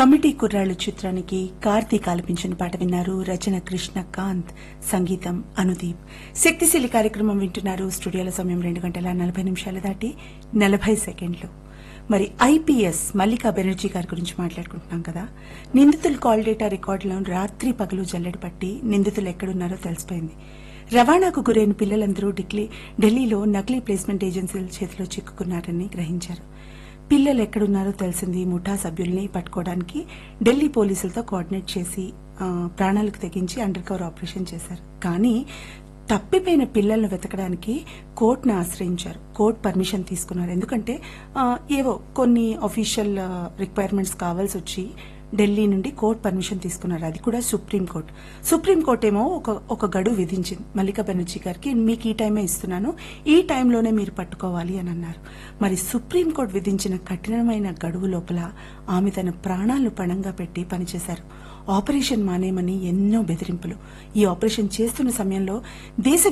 committee కుర్రాళ్ళు చిత్రానికి కార్తీక్ ఆలపించిన పాట విన్నారు రచన కృష్ణకాంత్ సంగీతం అనుదీప్ శక్తిశీలి కార్యక్రమం వింటున్నారు స్టూడియోల సమయం రెండు గంటల నలభై నిమిషాలు దాటి నలభై సెకండ్లు మరి ఐపీఎస్ మల్లికా బెనర్జీ గారి గురించి మాట్లాడుకుంటున్నాం కదా నిందితుల కాల్ డేటా రికార్డులను రాత్రి పగలు జల్లెడ పట్టి నిందితులు ఎక్కడున్నారో తెలిసిపోయింది రవాణాకు గురైన పిల్లలందరూ డిక్లీ ఢిల్లీలో నకిలీ ప్లేస్మెంట్ ఏజెన్సీల చేతిలో చిక్కుకున్నారని గ్రహించారు పిల్లలు ఎక్కడున్నారో తెలిసింది ముఠా సభ్యుల్ని పట్టుకోవడానికి ఢిల్లీ పోలీసులతో కోఆర్డినేట్ చేసి ఆ, ప్రాణాలకు తెగించి అండర్ కవర్ ఆపరేషన్ చేశారు కానీ తప్పిపోయిన పిల్లలను వెతకడానికి కోర్టును ఆశ్రయించారు కోర్టు పర్మిషన్ తీసుకున్నారు ఎందుకంటే ఆ, ఏవో కొన్ని అఫీషియల్ రిక్వైర్మెంట్స్ కావాల్సి వచ్చి ఢిల్లీ నుండి కోర్టు పర్మిషన్ తీసుకున్నారు అది కూడా సుప్రీం కోర్టు సుప్రీం కోర్టు ఏమో ఒక ఒక గడువు విధించింది మల్లికా బెనర్జీ గారికి మీకు ఈ టైమే ఇస్తున్నాను ఈ టైంలోనే మీరు పట్టుకోవాలి అని అన్నారు మరి సుప్రీం కోర్టు విధించిన కఠినమైన గడువు లోపల ఆమె తన ప్రాణాలను పణంగా పెట్టి పనిచేశారు ఆపరేషన్ మానేమని ఎన్నో బెదిరింపులు ఈ ఆపరేషన్ చేస్తున్న సమయంలో దేశ